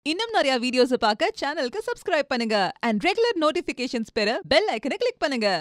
இன்னும் நிறைய வீடியோஸ் பார்க்க சேனலுக்கு சப்ஸ்கிரைப் பண்ணுங்க அண்ட் ரெகுலர் நோட்டிபிகேஷன்ஸ் பெற பெல் ஐக்கனை கிளிக் பண்ணுங்க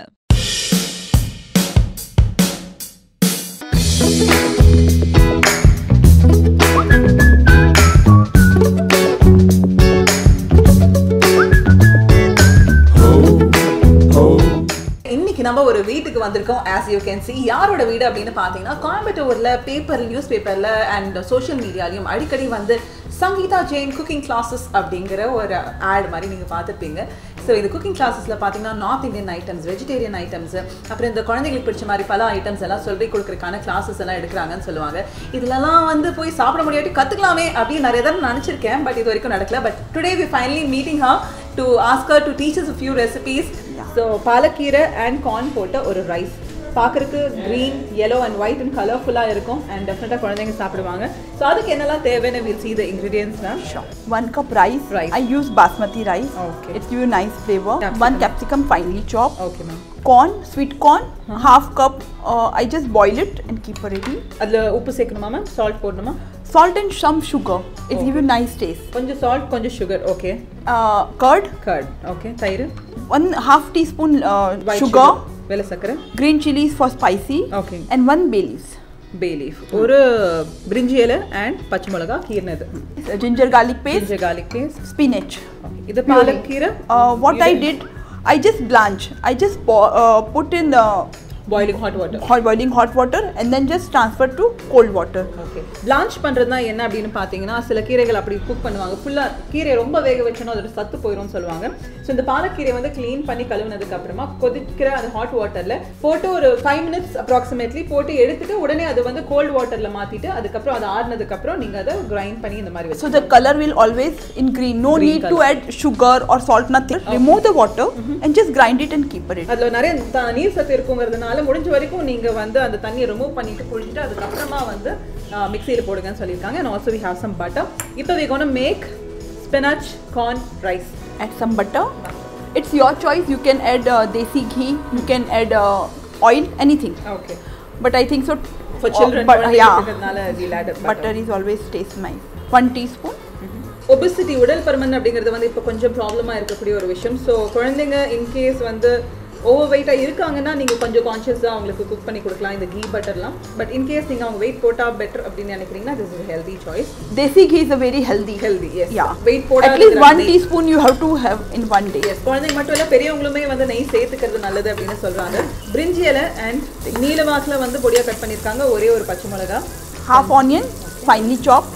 இன்னைக்கு நம்ம ஒரு வீட்டுக்கு வந்திருக்கோம் ஆஸ் யூ கேன் see யாரோட வீடு அப்படின்னு பார்த்தீங்கன்னா கோயம்புத்தூர்ல பேப்பர் நியூஸ் பேப்பர்ல அண்ட் சோஷியல் மீடியாலையும் அடிக்கடி வந்து சங்கீதா ஜெயின் குக்கிங் கிளாஸஸ் அப்படிங்கிற ஒரு ஆட் மாதிரி நீங்கள் பார்த்துருப்பீங்க ஸோ இந்த குக்கிங் கிளாஸஸில் பார்த்தீங்கன்னா north Indian items vegetarian items அப்புறம் இந்த குழந்தைங்களுக்கு பிடிச்ச மாதிரி பல ஐட்டம்ஸ் எல்லாம் சொல்லி கொடுக்குறதுக்கான கிளாஸஸ் எல்லாம் எடுக்கிறாங்கன்னு சொல்லுவாங்க இதுலலாம் வந்து போய் சாப்பிட முடியாட்டி கற்றுக்கலாமே அப்படின்னு நிறைய தடவை நினச்சிருக்கேன் பட் இது வரைக்கும் நடக்கல but today we finally meeting ஹா to Oscar to teachers few recipes so பாலக்கீரை அண்ட் கார்ன் போட்ட ஒரு ரைஸ் பார்க்கறதுக்கு green yellow and white and கலர்ஃபுல்லாக இருக்கும் அண்ட் டெஃபினட்டாக குழந்தைங்க சாப்பிடுவாங்க ஸோ அதுக்கு என்னெல்லாம் தேவைன்னு will see the ingredients ma'am One cup rice. Rice. I use basmati rice. Okay. It gives a nice flavor. Capsicum. One capsicum finely chopped. Okay ma'am Corn, sweet corn, half cup. Uh, I just boil it and keep it ready. அதில் உப்பு சேர்க்கணுமா ma'am salt போடணுமா Salt and some sugar. It Okay. gives a nice taste. கொஞ்சம் salt கொஞ்சம் sugar okay Uh, curd. Curd okay தயிர் One half teaspoon uh, White sugar. வெள்ளை சக்கரை Green chilies for spicy. Okay. And one bay leaves. Bay leaf ஒரு பிரிஞ்சி இலை and பச்சை மிளகா கீர்னது Uh, ginger garlic paste. ginger garlic paste Spinach. இது பாலக்கீரை Uh, what I did, I just blanch. I just po- uh, put in the boiling hot water hot boiling hot water and then just transfer to cold water. Okay blanch பண்ணுறதுனா என்ன அப்படின்னு பார்த்தீங்கன்னா சில கீரைகள் அப்படி cook பண்ணுவாங்க ஃபுல்லாக கீரையை ரொம்ப வேக வச்சோன்னா அதோட சத்து போயிடும்னு சொல்லுவாங்க ஸோ இந்த பாலக்கீரை வந்து க்ளீன் பண்ணி கழுவுனதுக்கு அப்புறமா கொதிக்கிற அந்த ஹாட் வாட்டரில் போட்டு ஒரு ஃபைவ் மினிட்ஸ் அப்ராக்சிமேட்லி போட்டு எடுத்துட்டு உடனே அது வந்து கோல்ட் வாட்டரில் மாற்றிட்டு அதுக்கப்புறம் அது ஆறுனதுக்கப்புறம் நீங்கள் அதை கிரைண்ட் பண்ணி இந்த மாதிரி So வச்சு the color will always in green. No Green need to colour. add sugar or salt, nothing. Remove the water and just grind it and keep it. அதில் நிறைய த- நீர் சத்து இருக்குங்கிறதுனால முடிஞ்ச வரைக்கும் நீங்கள் வந்து அந்த தண்ணியை ரிமூவ் பண்ணிட்டு குளிச்சுட்டு அதுக்கப்புறமா வந்து மிக்சியில் போடுங்கன்னு சொல்லியிருக்காங்க and also we have some butter இப்போ we gonna make spinach corn rice Add some butter. It's your choice. You can add uh, desi ghee. You can add uh, oil, anything. Okay But I think so. For uh, children but, yeah, இருக்கிறதுனால we'll add butter butter is always taste nice. One teaspoon. Obesity உடல் பருமன் அப்படிங்கிறது வந்து இப்போ கொஞ்சம் ப்ராப்ளமாக இருக்கக்கூடிய ஒரு விஷயம் ஸோ குழந்தைங்க இன்கேஸ் வந்து ஓவர் வெயிட்டாக இருக்காங்கன்னா நீங்கள் கொஞ்சம் கான்ஷியஸாக அவங்களுக்கு குக் பண்ணி கொடுக்கலாம் இந்த கீ பட்டர்லாம் பட் இன்கேஸ் நீங்கள் அவங்க வெயிட் போட்டால் பெட்டர் அப்படின்னு நினைக்கிறீங்கன்னா this is healthy choice Desi ghee is a very healthy. Healthy yes Yeah. Weight At போடாத least one teaspoon you have to have in one day. Yes குழந்தைங்க மட்டும் இல்லை பெரியவங்களுமே வந்து நெய் சேர்த்துக்கிறது நல்லது அப்படின்னு சொல்கிறாங்க பிரிஞ்சி இலை அண்ட் நீல வாக்கில் வந்து பொடியாக கட் பண்ணியிருக்காங்க ஒரே ஒரு பச்சை மிளகா half onion finely chopped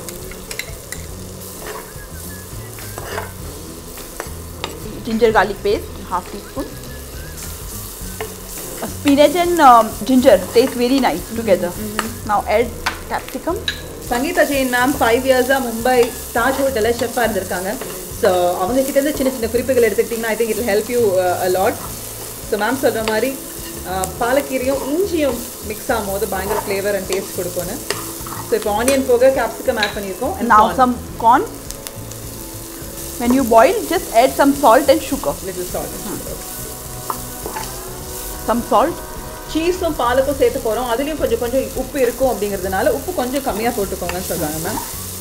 ginger garlic paste half teaspoon Uh, spinach and um, ginger taste very nice together now add capsicum Sangeeta Jain ma'am five இயர்ஸாக மும்பை தாஜ் ஹோட்டலில் ஷெஃபாக இருந்திருக்காங்க ஸோ அவங்க கிட்ட இருந்து சின்ன சின்ன குறிப்புகள் எடுத்துக்கிட்டிங்கன்னா I think it help you lot so ma'am சொல்கிற மாதிரி uh, பாலக்கீரையும் இஞ்சியும் மிக்ஸ் ஆகும்போது பயங்கர ஃப்ளேவர் அண்ட் டேஸ்ட் கொடுக்கும்னு ஸோ இப்போ ஆனியன் போக கேப்சிகம் ஆட் பண்ணியிருக்கோம் and now corn. some corn when you boil just add some salt and sugar little salt some salt சீஸும் பாலுக்கும் சேர்த்து போகிறோம் அதுலேயும் கொஞ்சம் கொஞ்சம் உப்பு இருக்கும் அப்படிங்கிறதுனால உப்பு கொஞ்சம் கம்மியாக போட்டுக்கோங்கன்னு சொல்கிறாங்க ma'am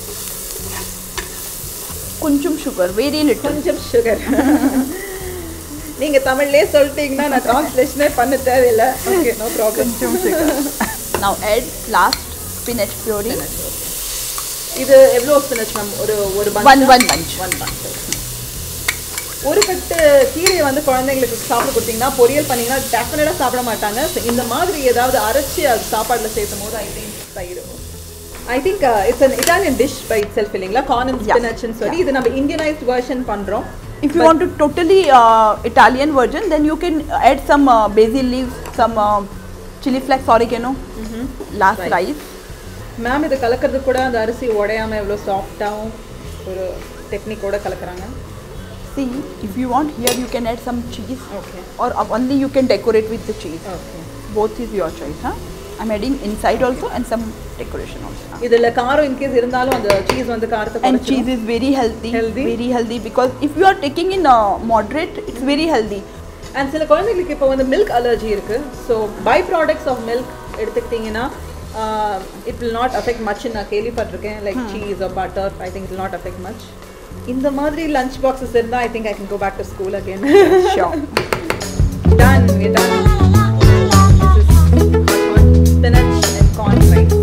kunchum sugar very little கொஞ்சம் சுகர் நீங்க தமிழ்லயே சொல்லிட்டீங்கன்னா நான் டிரான்ஸ்லேஷனே பண்ண தேவையில்லை okay no problem kunchum sugar now add last spinach puree இது எவ்வளோ ஸ்பினச் மேம் ஒரு ஒரு bunch One- ஆ? one bunch. one bunch ஒரு கட்டு கீரையை வந்து குழந்தைங்களுக்கு சாப்பிட கொடுத்தீங்கன்னா பொரியல் பண்ணீங்கன்னா டெஃபினட்டாக சாப்பிட மாட்டாங்க So, இந்த மாதிரி ஏதாவது அரைச்சி அது சாப்பாடில் சேர்த்தும் போது ஐ திங்க் தயிர் I think it's an Italian dish by itself இல்லைங்களா கார்ன் அண்ட் Yeah. ஸ்பினச்னு சொல்லி இது நம்ம இந்தியனைஸ்ட் வெர்ஷன் பண்ணுறோம் If you want to totally uh, Italian version, then you can add some uh, basil leaves, some uh, chili flakes, oregano, last Right. rice. Ma'am இது கலக்கிறது கூட அந்த அரிசி உடையாம எவ்வளோ சாஃப்டாகவும் ஒரு டெக்னிக்கோட கலக்குறாங்க See, if you want, here you can add some cheese, okay or uh, only you can decorate with the cheese. Okay Both is your choice, huh? I'm adding inside also and some decoration also. huh? இதில் காரம் in case இருந்தாலும் அந்த cheese வந்து காரத்தை And குறைச்சிரும். cheese is very healthy, Healthy? very healthy because if you are taking in uh, moderate, it's very healthy. And சில குழந்தைங்களுக்கு இப்போ வந்து மில்க் அலர்ஜி இருக்கு so by products of milk எடுத்துக்கிட்டிங்கன்னா it will not affect much நான் கேள்விப்பட்டிருக்கேன் like cheese or butter I think it not affect much இந்த மாதிரி லஞ்ச் பாக்ஸஸ் இருந்தா I think I can go back to school again Sure. Done we're done this is hot spinach and corn rice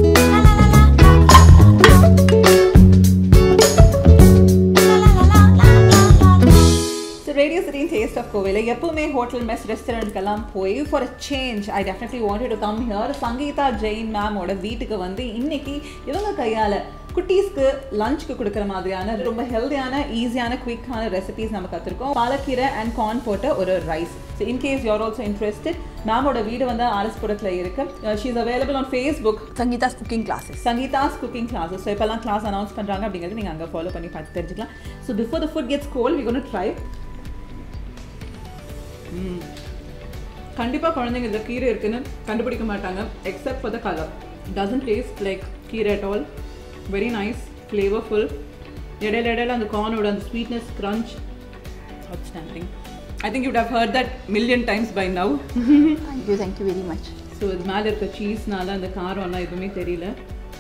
so radio சிட்டின் taste of கோவில எப்பவுமே hotel mess ரெஸ்டாரண்ட்க்கெல்லாம் போய் for a change I definitely wanted to come here Sangeeta Jain மேமோட வீட்டுக்கு வந்து இன்னைக்கு இவங்க கையால் குட்டீஸ்க்கு லஞ்சுக்கு கொடுக்குற மாதிரியான ரொம்ப ஹெல்தியான ஈஸியான குயிக்கான ரெசிபிஸ் நம்ம கற்றுருக்கோம் பாலக்கீரை அண்ட் கார்ன் போட்ட ஒரு rice so in case you're also interested மேமோட வீடு வந்து ஆர்எஸ்புரத்தில் இருக்கு she is available on Facebook Sangeeta's cooking classes. Sangeeta's cooking classes so இப்போல்லாம் கிளாஸ் அனௌன்ஸ் பண்ணுறாங்க அப்படிங்கிறது நீங்கள் அங்கே ஃபாலோ பண்ணி பார்த்து தெரிஞ்சுக்கலாம் so before the food gets cold we gonna try கண்டிப்பாக குழந்தைங்க இந்த கீரை இருக்குன்னு கண்டுபிடிக்க மாட்டாங்க except for the colour doesn't taste like கீரை at all very nice flavourful இடையில இடையில அந்த கார்னோட அந்த sweetness crunch outstanding I think you'd have heard that million times by now Thank you, thank you very much. So இது மேலே இருக்க சீஸ்னால அந்த காரம்லாம் எதுவுமே தெரியல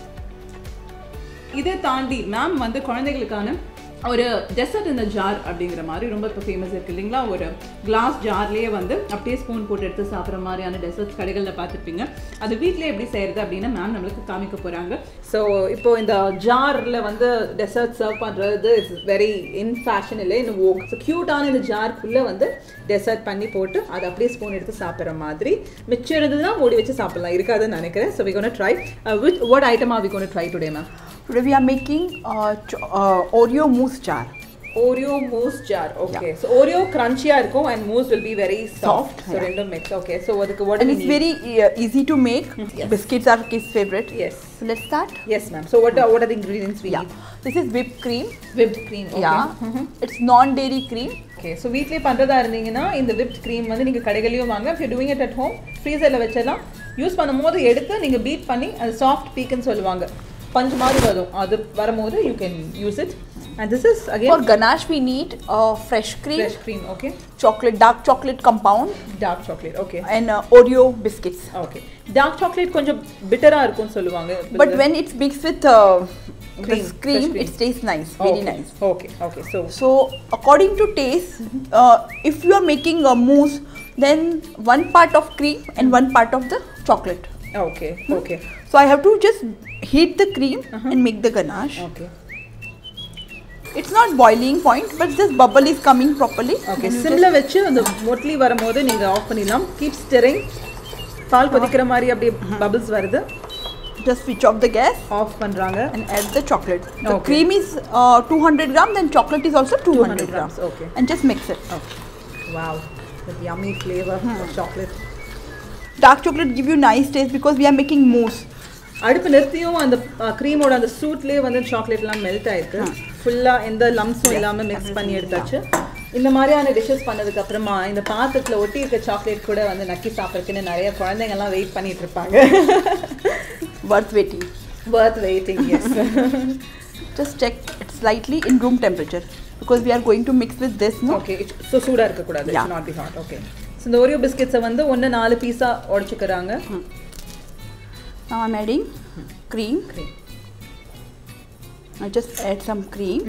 இதை தாண்டி மேம் வந்து குழந்தைகளுக்கான ஒரு டெசர்ட் இந்த ஜார் அப்படிங்கிற மாதிரி ரொம்ப இப்போ ஃபேமஸ் இருக்கு இல்லைங்களா ஒரு கிளாஸ் ஜார்லேயே வந்து அப்படியே ஸ்பூன் போட்டு எடுத்து சாப்பிட்ற மாதிரியான டெசர்ட்ஸ் கடைகளில் பார்த்துருப்பீங்க அது வீட்டிலே எப்படி செய்கிறது அப்படின்னு மேம் நம்மளுக்கு காமிக்க போகிறாங்க ஸோ இப்போ இந்த ஜாரில் வந்து டெசர்ட் சர்வ் பண்ணுறது இஸ் வெரி இன் ஃபேஷன் இல்லை இன்னும் ஓக் ஸோ க்யூட்டான இந்த ஜார்க்குள்ளே வந்து டெசர்ட் பண்ணி போட்டு அதை அப்படியே ஸ்பூன் எடுத்து சாப்பிட்ற மாதிரி மிச்சம் இருந்ததுன்னா மூடி வச்சு சாப்பிடலாம் இருக்காதுன்னு நினைக்கிறேன் so we gonna try with what item are we gonna try today ma'am Today we are making uh, cho- uh, Oreo mousse jar. Oreo mousse jar okay so Oreo கிரன்ச்சியா இருக்கும் and mousse will be very soft so yeah. ரெண்டும் mix okay so அதுக்கு what And do we it's need? very uh, easy to make. Yes. Biscuits are kids' favorite. yes So let's start. yes ma'am so what are, what are the ingredients we Yeah. need This is whipped cream. whipped cream okay. Yeah. It's non-dairy cream. Okay so வீட்லயே பண்ணுறதா இருந்தீங்கன்னா இந்த whipped cream வந்து நீங்கள் கடைகளையும் வாங்க if you're doing it at home ஃப்ரீசரில் வச்சிடலாம் use பண்ணும்போது எடுத்து நீங்கள் பீட் பண்ணி அது சாஃப்ட் பீக்குன்னு சொல்லுவாங்க பஞ்சு மாதிரி வரும் அது வரும்போது you can use it and this is For again ganache, we need uh, fresh cream, fresh cream okay chocolate, dark chocolate compound, dark chocolate okay and uh, Oreo biscuits. Okay dark chocolate கொஞ்சம் பிட்டரா இருக்கும்னு சொல்லுவாங்க But when it's mixed with uh, Cream, this fresh cream, cream. it tastes nice, very nice. Okay okay so So according to taste, uh, if you are making a mousse, then one part of cream and one part of the chocolate. Okay okay So I have to just heat the cream and make the ganache. Okay It's not boiling point, but this bubble is coming properly. Okay Then you சிம்ல வச்சு அந்த மொட்லி வரும்போது நீங்க of பண்ணிடலாம் keep string பால் கொதிக்கிற மாதிரி அப்படியே bubbles வருது just, just switch off the gas off பண்றாங்க and add the chocolate. The Okay. cream is uh, 200 gram, then chocolate is also 200, 200 grams. grams, okay. And just mix it. Okay wow with yummy flavor of chocolate Dark chocolate give you nice taste because we are making mousse. அடுப்பு நிறுத்தியும் அந்த க்ரீமோட அந்த சூட்லேயே வந்து சாக்லேட்லாம் melt ஆயிருக்கு ஃபுல்லாக எந்த லம்ஸும் இல்லாமல் mix பண்ணி எடுத்தாச்சு இந்த மாதிரியான டிஷ்ஷஸ் பண்ணதுக்கு அப்புறமா இந்த பாத்திரத்தில் ஒட்டி இருக்க சாக்லேட் கூட வந்து நக்கி சாப்பிட்றதுக்குன்னு நிறைய குழந்தைங்கலாம் வெயிட் பண்ணிட்டு இருப்பாங்க Worth waiting. Worth waiting yes Just check it slightly in room temperature because we are going to mix with this. No? Okay so சூடாக இருக்கக்கூடாது Yeah. Not be hot okay so இந்த ஓரியோ பிஸ்கெட்ஸை வந்து ஒன்று நாலு பீஸாக உடச்சிக்கிறாங்க Now I'm adding cream. Cream. I just add some cream.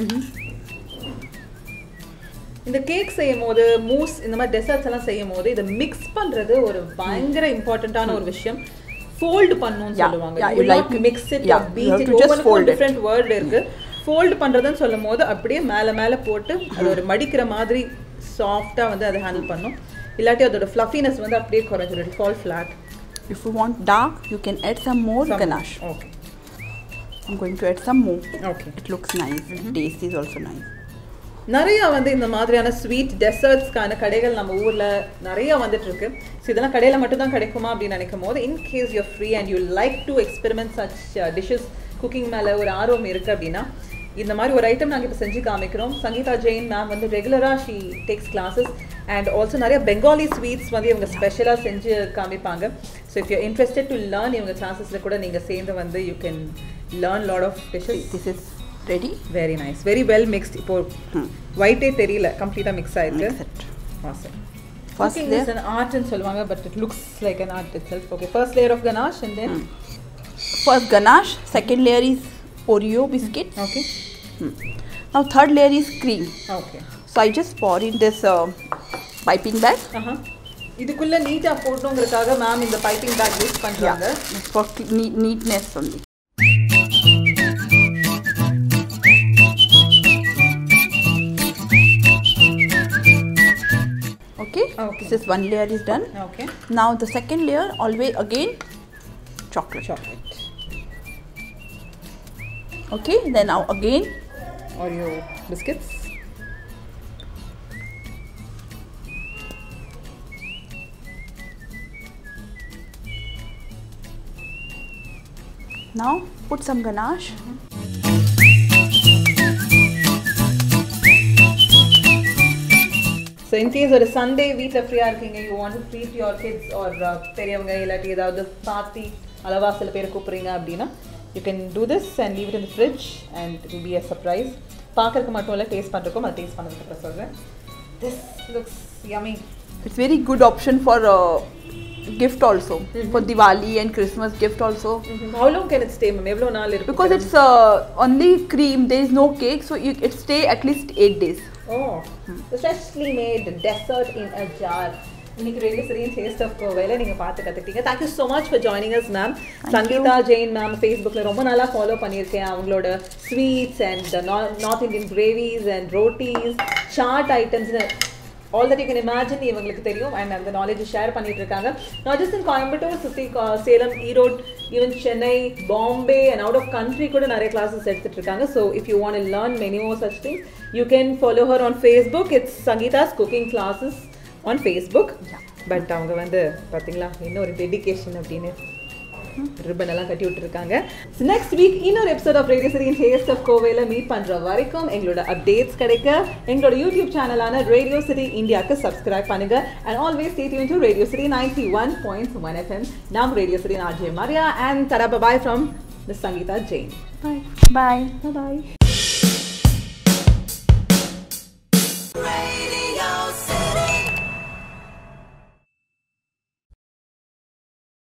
இந்த கேக் செய்யும் போது மூஸ் இந்த மாதிரி டெசர்ட்ஸ் எல்லாம் செய்யும் போது இதை மிக்ஸ் பண்றது ஒரு பயங்கர இம்பார்ட்டன்டான ஒரு விஷயம் ஃபோல்ட் பண்ணணும்னு Yeah, சொல்லுவாங்க yeah, you you like like- mix it yeah, you beat have it to just fold ஒவ்வொன்றுக்கும் it. டிஃப்ரெண்ட் வேர்ட் இருக்கு ஃபோல்ட் பண்றதுன்னு சொல்லும் போது அப்படியே மேல மேல போட்டு அது ஒரு மடிக்கிற மாதிரி சாஃப்டா வந்து அதை ஹேண்டில் பண்ணும் இல்லாட்டி அதோட ஃப்ளஃபினஸ் வந்து அப்படியே குறைஞ்சிடும் fall flat If you want dark, you can add some more ganache. Okay I'm going to add some more. Okay It looks nice. Taste is also nice. நிறைய வந்து இந்த மாதிரியான ஸ்வீட் டெசர்ட்ஸ்க்கான கடைகள் நம்ம ஊர்ல நிறைய வந்துட்டு இருக்கு ஸோ இதெல்லாம் கடையில மட்டும் தான் கிடைக்குமா அப்படின்னு நினைக்கும் போது in case you free and you like to experiment such dishes cooking மேல ஒரு ஆர்வம் இருக்கு அப்படின்னா இந்த மாதிரி ஒரு ஐட்டம் நாங்கள் இப்போ செஞ்சு காமிக்கிறோம் சங்கீதா ஜெயின் மேம் வந்து ரெகுலராக she takes classes and also நிறைய பெங்காலி ஸ்வீட்ஸ் வந்து இவங்க ஸ்பெஷலாக செஞ்சு காமிப்பாங்க so if you interested to learn இவங்க கிளாஸஸில் கூட நீங்கள் சேர்ந்து வந்து you can learn lot of dishes This is ready. Very nice very well mixed இப்போ ஒயிட்டே தெரியல கம்ப்ளீட்டாக மிக்ஸ் ஆயிருக்கு Mix it. awesome First Cooking layer. is an art ன்னு சொல்லுவாங்க but it looks like an art itself okay first layer of ganache and then First ganache. Second layer is Oreo biscuits. okay Now third layer is cream. Okay So I just pour in this uh, piping bag. ஆஹா இதுக்குள்ள நீட்டா போடணுங்கிறதுக்காக ma'am இந்த piping bag use பண்றாங்க For cle- neat, neatness only. Okay. Okay. This is one layer is done. Okay Now the second layer always again chocolate. Chocolate Okay. Then now again Oreo biscuits now put some ganache. So in case ஒரு Sunday வீட்டில் ஃப்ரீயாக இருக்கீங்க you want to treat your kids or பெரியவங்க இல்லாட்டி ஏதாவது party அளவா சில பேர் கூப்பிட்றீங்க அப்படின்னா you can do this and leave it in fridge and it will be a surprise பார்க்கறதுக்கு மட்டும் இல்லை டேஸ்ட் பண்ணுறதுக்கும் அது டேஸ்ட் பண்ணதுக்கு அப்புறம் சொல்கிறேன் this looks yummy It's very good option for uh, gift also for Diwali and Christmas gift also how long can it stay ma'am எவ்வளோ நாள் இருக்கு because it's uh, only cream. There is no cake, so you, it stay at least eight days. Oh freshly made dessert in a jar இன்னைக்கு Radio சரியும் taste of கோவையில் நீங்கள் பார்த்து கற்றுக்கிட்டீங்க thank you so much for joining us ma'am Sangeetha Jain ma'am ஃபேஸ்புக்கில் ரொம்ப நல்லா follow பண்ணியிருக்கேன் அவங்களோட sweets and north Indian gravies and rotis chaat ஐட்டம்ஸ்னு all that you can imagine இவங்களுக்கு தெரியும் அண்ட் அந்த நாலேஜ் ஷேர் பண்ணிட்டு இருக்காங்க நாட் ஜஸ்ட் இன் கோயம்புத்தூர் சுற்றி Salem Erode even Chennai Bombay and out of country கூட நிறைய கிளாஸஸ் எடுத்துட்டு இருக்காங்க so if you want learn many more such thing you can follow her on Facebook it's Sangeetha's cooking classes on Facebook but அவங்க வந்து பார்த்தீங்களா என்ன ஒரு டெடிகேஷன் அப்படின்னு ரிப்பன் எல்லாம் கட்டி விட்டுருக்காங்க நெக்ஸ்ட் வீக் இன்னொரு episode of Radio City taste of கோவையில் மீட் பண்ணுற வரைக்கும் எங்களோட அப்டேட்ஸ் கிடைக்க எங்களோட யூடியூப் சேனலான ரேடியோ சிட்டி இந்தியாவுக்கு சப்ஸ்கிரைப் பண்ணுங்க and always stay tune to Radio City ninety one point one FM நாம் Radio City RJ Maria and Tara bye from miss Sangeetha Jain Bye. Bye. Bye